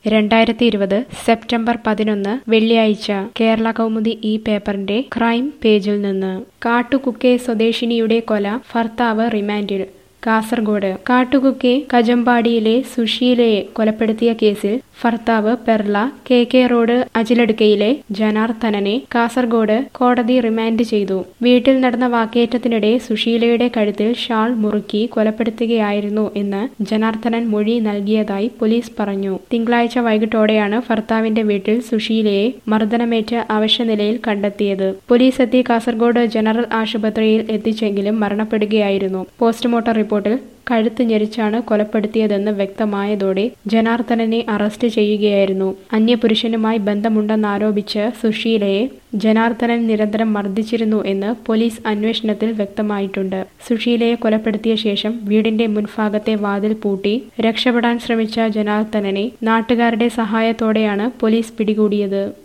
രണ്ടായിരത്തി ഇരുപത് സെപ്റ്റംബർ പതിനൊന്ന് വെള്ളിയാഴ്ച കേരള കൗമുദി ഈ പേപ്പറിന്റെ ക്രൈം പേജിൽ നിന്ന് കാട്ടുകുക്കെ സ്വദേശിനിയുടെ കൊല ഭർത്താവ് റിമാൻഡിൽ കാസർഗോഡ് കാട്ടുകുക്കെ കജമ്പാടിയിലെ സുശീലയെ കൊലപ്പെടുത്തിയ കേസിൽ ഭർത്താവ് പെർള കെ കെ റോഡ് അജിലടുക്കയിലെ ജനാർദ്ദനനെ കാസർഗോഡ് കോടതി റിമാൻഡ് ചെയ്തു വീട്ടിൽ നടന്ന വാക്കേറ്റത്തിനിടെ സുശീലയുടെ കഴുത്തിൽ ഷാൾ മുറുക്കി കൊലപ്പെടുത്തുകയായിരുന്നു എന്ന് ജനാർദ്ദനൻ മൊഴി നൽകിയതായി പോലീസ് പറഞ്ഞു തിങ്കളാഴ്ച വൈകിട്ടോടെയാണ് ഭർത്താവിന്റെ വീട്ടിൽ സുശീലയെ മർദ്ദനമേറ്റ് അവശനിലയിൽ കണ്ടെത്തിയത് പോലീസ് എത്തി കാസർഗോഡ് ജനറൽ ആശുപത്രിയിൽ എത്തിച്ചെങ്കിലും മരണപ്പെടുകയായിരുന്നു പോസ്റ്റ്മോർട്ടം റിപ്പോർട്ടിൽ കഴുത്ത് ഞെരിച്ചാണ് കൊലപ്പെടുത്തിയതെന്ന് വ്യക്തമായതോടെ ജനാർദ്ദനനെ അറസ്റ്റ് ചെയ്യുകയായിരുന്നു അന്യപുരുഷനുമായി ബന്ധമുണ്ടെന്നാരോപിച്ച് സുശീലയെ ജനാർദ്ദനൻ നിരന്തരം മർദ്ദിച്ചിരുന്നു എന്ന് പോലീസ് അന്വേഷണത്തിൽ വ്യക്തമായിട്ടുണ്ട് സുശീലയെ കൊലപ്പെടുത്തിയ ശേഷം വീടിന്റെ മുൻഭാഗത്തെ വാതിൽ പൂട്ടി രക്ഷപ്പെടാൻ ശ്രമിച്ച ജനാർദ്ദനനെ നാട്ടുകാരുടെ സഹായത്തോടെയാണ് പോലീസ് പിടികൂടിയത്